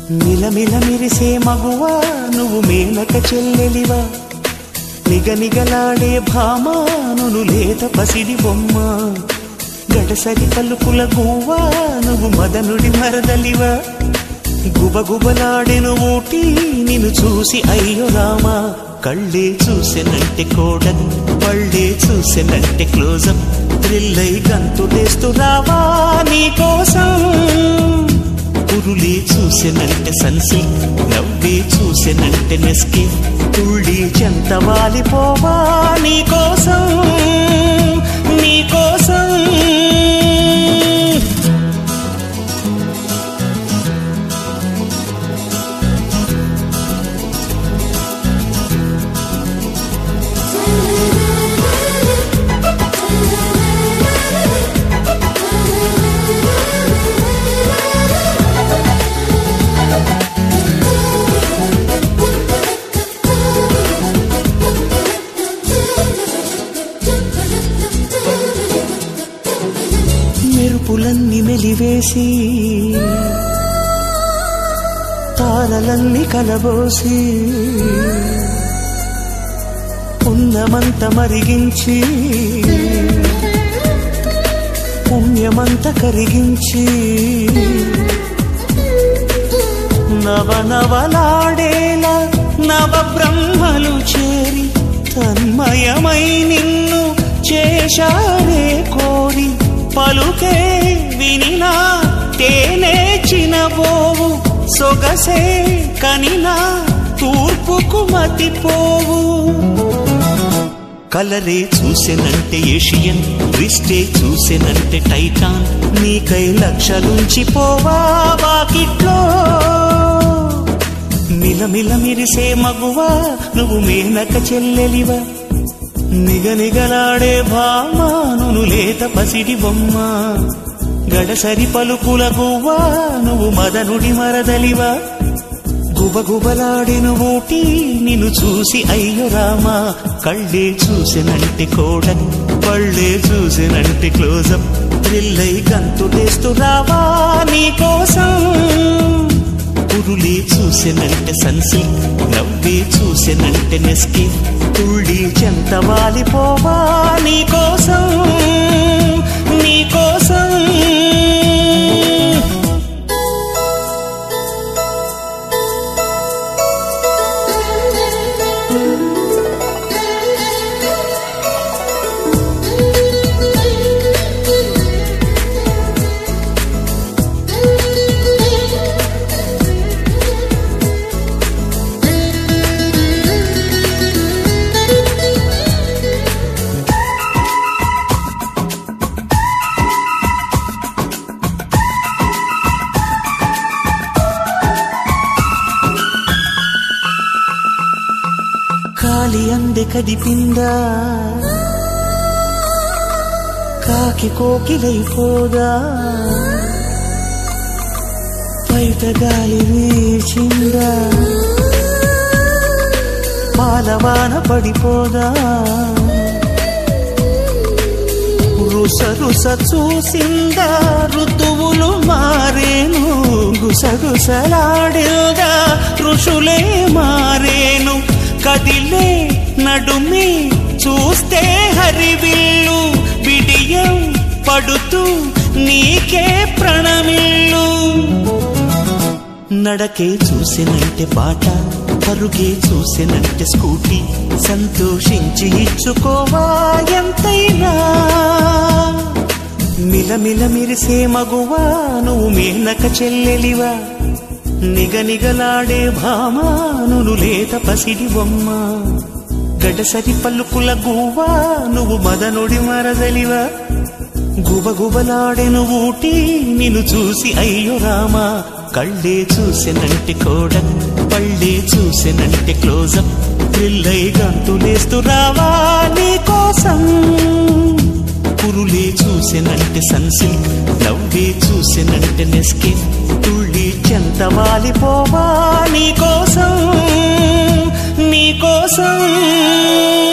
మిలమిల మెరిసే మగువా నువ్వు మేనక చెల్లెలివా నిగనిగలాడే భామానును లేత పసిడి బొమ్మ గడసరి పలుకుల గువ్వా నువ్వు మదనుడి మరదలివా గుబగుబలాడెను ఊటి నిన్ను చూసి అయ్యో రామా కళ్ళే చూసెనంటే కోడన్ పళ్ళే చూసెనంటే క్లోజప్ థ్రిల్లై గంతులేస్తూ రావా నీ కోసం పురులే చూసెనంటే సన్సిల్క్ నవ్వే చూసెనంటే నెస్కి తుళ్ళి చెంత వాలిపోవా నీ కోసం నీ కోసం మెరుపులన్నీ మెలివేసి తారలన్నీ కలబోసి పుణ్యమంత మరిగించి పుణ్యమంత కరిగించి నవనవలాడేలా నవ బ్రహ్మలు చేరి తన్మయమై నిన్ను చేశారే కోరి పలుకే వినినా తేనే చినబోవు సొగసే కనినా తూర్పుకు మతిపోవు కలరే చూసెనంటే ఏషియన్ ట్విస్టే చూసెనంటే టైటాన్ నీకై లక్షలుంచి పోవా వాకిట్లో మిలమిల మిరిసే మగువా నువ్వు మేనక చెల్లెలివా నిగనిగలాడే భామానును లేత పసిడి బొమ్మ గడసరి పలుకుల గువ్వా నువ్వు మదనుడి మరదలివా గుబగుబలాడిను ఊటి నిన్ను చూసి అయ్యో రామా కళ్ళే చూసినంటే కోడన్ పళ్ళే చూసినంటే క్లోజప్ థ్రిల్లై గంతులేస్తూ రావా నీ కోసం పురులే చూసినంటే సన్సిల్క్ నవ్వే చూసినంటే నెస్కి తుళ్ళి చెంత వాలిపోవా నీ కోసం నీ కోసం కాలి అంದೆ కదిపిందా కాకి కోకిలైపోదా బయట గాలి వీచిందా పాలవాన పడిపోదా రుస రుస చూసిందా ఋతువులు మారేను గుసగుసలాడేగా ఋషులే మారేను కదిలే నడుమి చూస్తే హరివిల్లు బిడియం పడుతూ నీకే ప్రణమిల్లు నడకే చూసినంటే పాట పరుగే చూసినంటే స్కూటీ సంతోషించి ఇచ్చుకోవా ఎంతైనా మిలమిల మిరిసే మగువా నువ్వు మేనక చెల్లెలివా నిగనిగలాడే భామానులు లేత పసిడి బొమ్మ గడసరి పలుకుల గువ్వా నువ్వు మదనుడి మరదలివా గుబగుబలాడెను ఊటి నిన్ను చూసి అయ్యో రామా కళ్ళే చూసెనంటే కోడన్ పళ్ళే చూసెనంటే క్లోజప్ థ్రిల్లై గంతులేస్తూ రావా నీ కోసం పురులే చూసెనంటే సన్సిల్క్ నవ్వే చూసెనంటే నెస్కిన్ తుళ్ళి చెంత వాలిపోవా నీ కోసం నీ కోసం